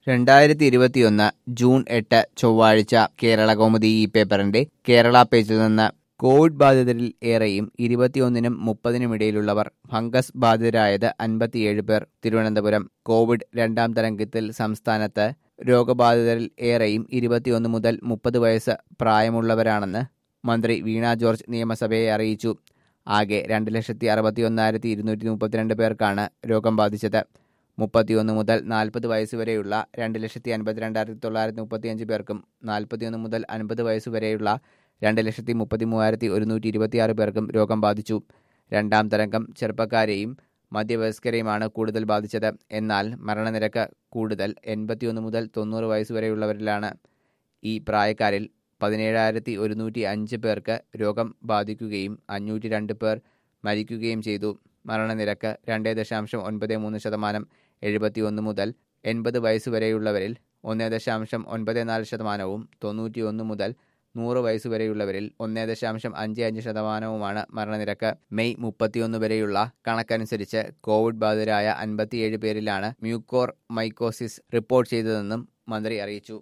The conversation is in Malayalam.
രണ്ടായിരത്തി ഇരുപത്തിയൊന്ന് ജൂൺ എട്ട് ചൊവ്വാഴ്ച കേരള കൗമുദി ഈ പേപ്പറിന്റെ കേരള പേജിൽ നിന്ന് കോവിഡ് ബാധിതരിൽ ഏറെയും ഇരുപത്തിയൊന്നിനും മുപ്പതിനും ഇടയിലുള്ളവർ ഫംഗസ് ബാധിതരായത് അൻപത്തിയേഴ് പേർ തിരുവനന്തപുരം കോവിഡ് രണ്ടാം തരംഗത്തിൽ സംസ്ഥാനത്ത് രോഗബാധിതരിൽ ഏറെയും ഇരുപത്തിയൊന്ന് മുതൽ മുപ്പത് വയസ്സ് പ്രായമുള്ളവരാണെന്ന് മന്ത്രി വീണ ജോർജ് നിയമസഭയെ അറിയിച്ചു ആകെ രണ്ട് ലക്ഷത്തി അറുപത്തിയൊന്നായിരത്തി ഇരുന്നൂറ്റി മുപ്പത്തിരണ്ട് പേർക്കാണ് രോഗം ബാധിച്ചത് മുപ്പത്തിയൊന്ന് മുതൽ നാൽപ്പത് വയസ്സ് വരെയുള്ള രണ്ട് ലക്ഷത്തി അൻപത്തിരണ്ടായിരത്തി തൊള്ളായിരത്തി മുപ്പത്തിയഞ്ച് പേർക്കും നാൽപ്പത്തിയൊന്ന് മുതൽ അൻപത് വയസ്സ് വരെയുള്ള രണ്ട് ലക്ഷത്തി മുപ്പത്തി മൂവായിരത്തി ഒരുന്നൂറ്റി ഇരുപത്തിയാറ് പേർക്കും രോഗം ബാധിച്ചു രണ്ടാം തരംഗം ചെറുപ്പക്കാരെയും മധ്യവയസ്കരെയുമാണ് കൂടുതൽ ബാധിച്ചത് എന്നാൽ മരണനിരക്ക് കൂടുതൽ എൺപത്തിയൊന്ന് മുതൽ തൊണ്ണൂറ് വയസ്സ് വരെയുള്ളവരിലാണ് ഈ പ്രായക്കാരിൽ പതിനേഴായിരത്തി ഒരുന്നൂറ്റി അഞ്ച് പേർക്ക് രോഗം ബാധിക്കുകയും അഞ്ഞൂറ്റി രണ്ട് പേർ മരിക്കുകയും ചെയ്തു മരണനിരക്ക് രണ്ട് ദശാംശം ഒൻപത് മൂന്ന് ശതമാനം എഴുപത്തിയൊന്ന് മുതൽ എൺപത് വയസ്സ് വരെയുള്ളവരിൽ ഒന്ന് ദശാംശം ഒൻപത് നാല് ശതമാനവും തൊണ്ണൂറ്റിയൊന്ന് മുതൽ നൂറ് വയസ്സ് വരെയുള്ളവരിൽ ഒന്ന് ദശാംശം അഞ്ച് അഞ്ച് ശതമാനവുമാണ് മരണനിരക്ക് മെയ് മുപ്പത്തിയൊന്ന് വരെയുള്ള കണക്കനുസരിച്ച് കോവിഡ് ബാധിതരായ അൻപത്തിയേഴ് പേരിലാണ് മ്യൂക്കോർ മൈക്കോസിസ് റിപ്പോർട്ട് ചെയ്തതെന്നും മന്ത്രി അറിയിച്ചു